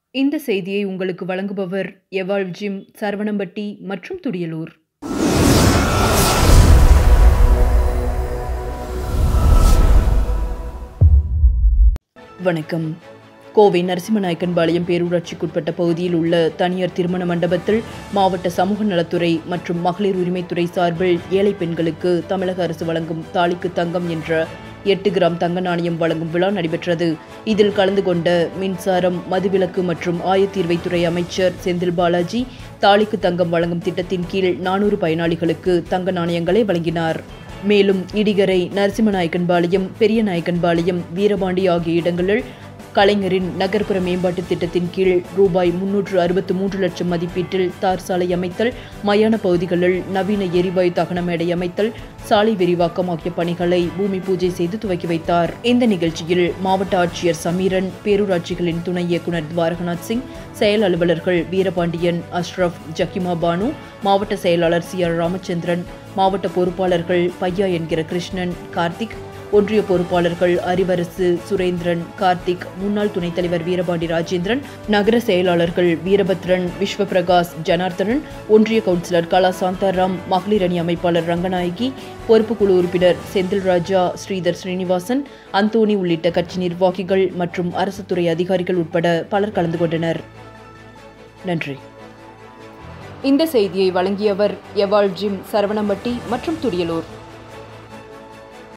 இந்த செய்தியை உங்களுக்கு வழங்குபவர் எவாள் ஜிம் சரவணம்பட்டி மற்றும் துடியலூர் வணக்கம் கோவை நரசிம்மநாயக்கன்பாளையம் பேரூராட்சிக்குட்பட்ட பகுதியில் உள்ள தனியார் திருமண மண்டபத்தில் மாவட்ட சமூக நலத்துறை மற்றும் மகளிர் உரிமைத்துறை சார்பில் ஏழை பெண்களுக்கு தமிழக அரசு வழங்கும் தாலிக்கு தங்கம் என்ற எட்டு கிராம் தங்க நாணயம் வழங்கும் விழா நடைபெற்றது இதில் கலந்து கொண்ட மின்சாரம் மதுவிலக்கு மற்றும் ஆயத்தீர்வைத்துறை அமைச்சர் செந்தில் பாலாஜி தாலிக்கு தங்கம் வழங்கும் திட்டத்தின் கீழ் நானூறு பயனாளிகளுக்கு தங்க நாணயங்களை வழங்கினார் மேலும் இடிகரை நரசிம்மநாயக்கன்பாளையம் பெரியநாயக்கன்பாளையம் வீரபாண்டி ஆகிய இடங்களில் கலைஞரின் நகர்ப்புற மேம்பாட்டு திட்டத்தின் கீழ் ரூபாய் முன்னூற்று அறுபத்து மூன்று லட்சம் மதிப்பீட்டில் தார் சாலை அமைத்தல் மயான பகுதிகளில் நவீன எரிவாயு தகன மேடை அமைத்தல் சாலை விரிவாக்கம் ஆகிய பணிகளை பூமி பூஜை செய்து துவக்கி வைத்தார் இந்த நிகழ்ச்சியில் மாவட்ட ஆட்சியர் சமீரன் பேரூராட்சிகளின் துணை இயக்குநர் துவாரகநாத் சிங் செயல் அலுவலர்கள் வீரபாண்டியன் அஷ்ரப் ஜக்கிமா பானு மாவட்ட செயலாளர் சி ஆர் ராமச்சந்திரன் மாவட்ட பொறுப்பாளர்கள் பையா என்கிற கிருஷ்ணன் கார்த்திக் ஒன்றிய பொறுப்பாளர்கள் அறிவரசு சுரேந்திரன் கார்த்திக் முன்னாள் துணைத் தலைவர் வீரபாண்டி ராஜேந்திரன் நகர செயலாளர்கள் வீரபத்ரன் விஸ்வபிரகாஷ் ஜனார்த்தனன் ஒன்றிய கவுன்சிலர் கலா சாந்தாராம் மகளிர் அணி அமைப்பாளர் ரங்கநாயகி பொறுப்புக்குழு உறுப்பினர் செந்தில் ராஜா ஸ்ரீதர் ஸ்ரீனிவாசன் அந்தோணி உள்ளிட்ட கட்சி நிர்வாகிகள் மற்றும் அரசு துறை அதிகாரிகள் உட்பட பலர் கலந்து கொண்டனர் நன்றி இந்த செய்தியை வழங்கியவர் எவாள் ஜிம் சரவணம்பட்டி மற்றும் துடியலூர்